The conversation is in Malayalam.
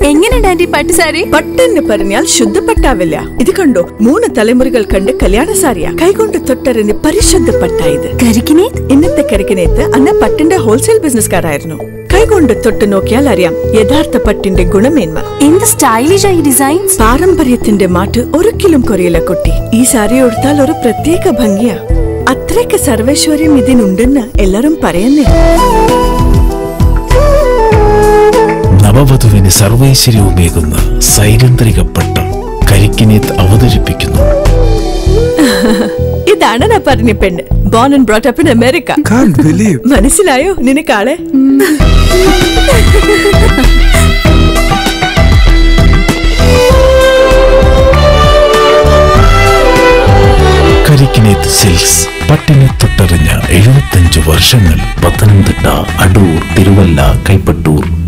എങ്ങനെയുണ്ട് ആന്റി പട്ട് സാരി പട്ടെന്ന് പറഞ്ഞാൽ ശുദ്ധപ്പട്ടാവില്ല ഇത് കണ്ടോ മൂന്ന് തലമുറകൾ കണ്ട് കല്യാണ സാരിയ കൈകൊണ്ട് തൊട്ടറിഞ്ഞ് പരിശുദ്ധ പട്ട ഇത് കരിക്കിനെ ഇന്നത്തെ കരിക്കിനേത്ത് അന്ന് പട്ടിന്റെ ഹോൾസെയിൽ ബിസിനസ്സുകാരായിരുന്നു കൈകൊണ്ട് തൊട്ട് നോക്കിയാൽ അറിയാം യഥാർത്ഥ പട്ടിന്റെ ഗുണമേന്മ എന്ത് സ്റ്റൈലിഷ് ആയി ഡിസൈൻസ് പാരമ്പര്യത്തിന്റെ മാറ്റ് ഒരിക്കലും കുറയില്ല കുട്ടി ഈ സാരി ഉടുത്താൽ ഒരു പ്രത്യേക ഭംഗിയാ അത്രയ്ക്ക് സർവേശ്വര്യം ഇതിനുണ്ടെന്ന് എല്ലാരും പറയുന്നേ നവവധുവിന് സർവൈശ്വര്യവുമേകുന്ന സൈരന്ത്രിക പട്ടം കരിക്കിനേത്ത് അവതരിപ്പിക്കുന്നു ഇതാണ് ഞാൻ പറഞ്ഞ പെണ്ണ് born and brought up in America Can't believe. മനസ്സിലായോ നിനക്കാളെ കരിക്കിനേത്ത് സിൽക്സ് പട്ടിനെ തൊട്ടറിഞ്ഞ എഴുപത്തഞ്ചു വർഷങ്ങൾ പത്തനംതിട്ട അടൂർ തിരുവല്ല കൈപ്പട്ടൂർ